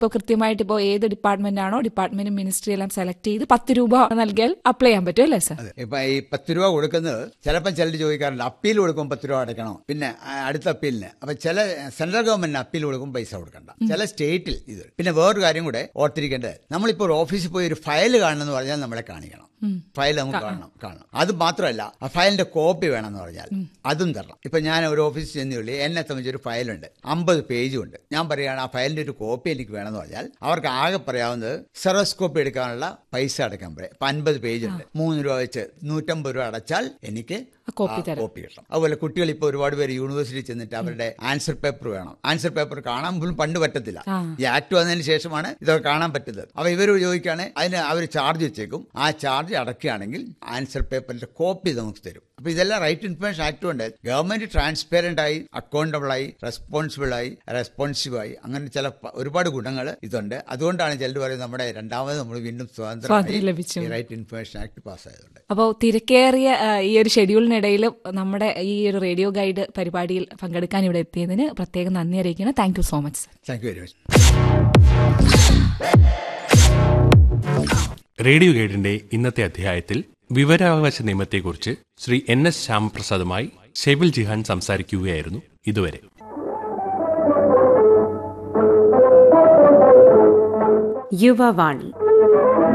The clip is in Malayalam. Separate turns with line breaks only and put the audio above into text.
ഇപ്പോൾ കൃത്യമായിട്ട് ഇപ്പോൾ ഏത് ഡിപ്പാർട്ട്മെന്റ് ആണോ ഡിപ്പാർട്ട്മെന്റ് മിനിസ്ട്രി എല്ലാം സെലക്ട് ചെയ്ത് പത്ത് രൂപ നൽകിയാൽ അപ്ലൈ ചെയ്യാൻ പറ്റും അല്ലേ സർ
അതെ ഇപ്പൊ ഈ പത്ത് രൂപ കൊടുക്കുന്നത് ചിലപ്പോൾ ചിലർ ചോദിക്കാറുണ്ട് അപ്പീൽ കൊടുക്കുമ്പോൾ പത്ത് രൂപ അടയ്ക്കണോ പിന്നെ ആ, അടുത്ത അപ്പീലിന് അപ്പൊ ചില സെൻട്രൽ ഗവൺമെന്റിന് അപ്പീൽ കൊടുക്കുമ്പോൾ പൈസ കൊടുക്കണ്ട ചില സ്റ്റേറ്റിൽ ഇത് പിന്നെ വേറൊരു കാര്യം കൂടെ ഓർത്തിരിക്കേണ്ടത് നമ്മളിപ്പോൾ ഒരു ഓഫീസിൽ പോയി ഒരു ഫയൽ കാണണമെന്ന് പറഞ്ഞാൽ നമ്മളെ കാണിക്കണം ഫയൽ നമുക്ക് കാണണം കാണണം അത് മാത്രമല്ല ആ ഫയലിന്റെ കോപ്പി വേണമെന്ന് പറഞ്ഞാൽ അതും തരണം ഇപ്പൊ ഞാൻ ഒരു ഓഫീസിൽ ചെന്നുള്ളി എന്നെ സംബന്ധിച്ച് ഒരു ഫയലുണ്ട് അമ്പത് പേജും ഉണ്ട് ഞാൻ പറയുകയാണ് ആ ഫയലിന്റെ ഒരു കോപ്പി എനിക്ക് വേണമെന്ന് പറഞ്ഞാൽ അവർക്ക് ആകെ പറയാവുന്നത് സെറോസ്കോപ്പി എടുക്കാനുള്ള പൈസ അടയ്ക്കാൻ പറയും ഇപ്പൊ അൻപത് പേജ് ഉണ്ട് മൂന്ന് രൂപ വെച്ച് നൂറ്റമ്പത് രൂപ അടച്ചാൽ എനിക്ക്
ആ കോപ്പി
ആ
തരാം.
കോപ്പി കിട്ടണം അതുപോലെ കുട്ടികൾ ഇപ്പോൾ ഒരുപാട് പേര് യൂണിവേഴ്സിറ്റി ചെന്നിട്ട് അവരുടെ ആൻസർ പേപ്പർ വേണം ആൻസർ പേപ്പർ കാണാൻ പോലും പണ്ട് പറ്റത്തില്ല
ആ.
ഈ ആക്ട് വന്നതിന് ശേഷമാണ് ഇതൊക്കെ കാണാൻ പറ്റുന്നത് അപ്പൊ ഇവർ ചോദിക്കുകയാണ് അതിന് അവർ ചാർജ് വെച്ചേക്കും ആ ചാർജ് അടക്കുകയാണെങ്കിൽ ആൻസർ പേപ്പറിന്റെ കോപ്പി നമുക്ക് തരും അപ്പൊ ഇതെല്ലാം റൈറ്റ് ഇൻഫർമേഷൻ ആക്ട് കൊണ്ട് ഗവൺമെന്റ് ട്രാൻസ്പെറന്റ് ആയി അക്കൗണ്ടബിൾ ആയി റെസ്പോൺസിബിൾ ആയി റെസ്പോൺസീവ് ആയി അങ്ങനെ ചില പ- ഒരുപാട് ഗുണങ്ങൾ ഇതുണ്ട് അതുകൊണ്ടാണ് ചിലർ പറയുന്നത് നമ്മുടെ രണ്ടാമത് നമ്മൾ വീണ്ടും
സ്വാതന്ത്ര്യം ലഭിച്ചു.
സ്വാതന്ത്ര്യം റൈറ്റ് ഇൻഫർമേഷൻ ആക്ട് പാസ്സായതുകൊണ്ട്
അപ്പോൾ തിരക്കേറിയ ആ, ഈ ഒരു ഷെഡ്യൂളിനിടയിൽ നമ്മുടെ ഈ ഒരു റേഡിയോ ഗൈഡ് പരിപാടിയിൽ പങ്കെടുക്കാൻ ഇവിടെ എത്തിയതിന് പ്രത്യേകം നന്ദി അറിയിക്കണം thank you so much sir
thank you very much
radio ഗൈഡിന്റെ ഇന്നത്തെ അധ്യായത്തിൽ വിവരാവകാശ നിയമത്തെക്കുറിച്ച് ശ്രീ എൻ എസ് ശ്യാമപ്രസാദുമായി ഷെബിൽ ജിഹാൻ സംസാരിക്കുകയായിരുന്നു ഇതുവരെ
യുവവാണി